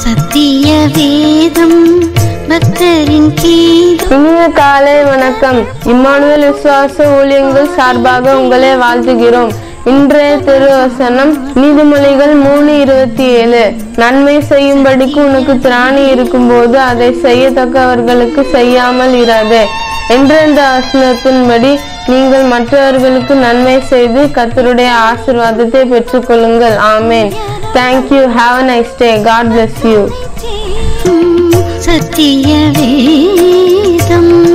சத்திய வேதம் பக்தரின் கீதம் இனிய காலை வணக்கம் இம்மானுவேல் விசுவாச ஊழியங்கள் சார்பாக உங்களை வாழ்த்துகிறோம் இன்றைய திருவசனம் நீதிமொழிகள் மூணு இருபத்தி ஏழு நன்மை செய்யும்படிக்கு உனக்கு திராணி இருக்கும்போது அதை செய்யத்தக்கவர்களுக்கு செய்யாமல் இராதே என்ற இந்த வசனத்தின்படி நீங்கள் மற்றவர்களுக்கு நன்மை செய்து கர்த்தருடைய ஆசீர்வாதத்தை பெற்றுக்கொள்ளுங்கள் ஆமேன் thank you have a nice day God bless you சத்திய வேதம்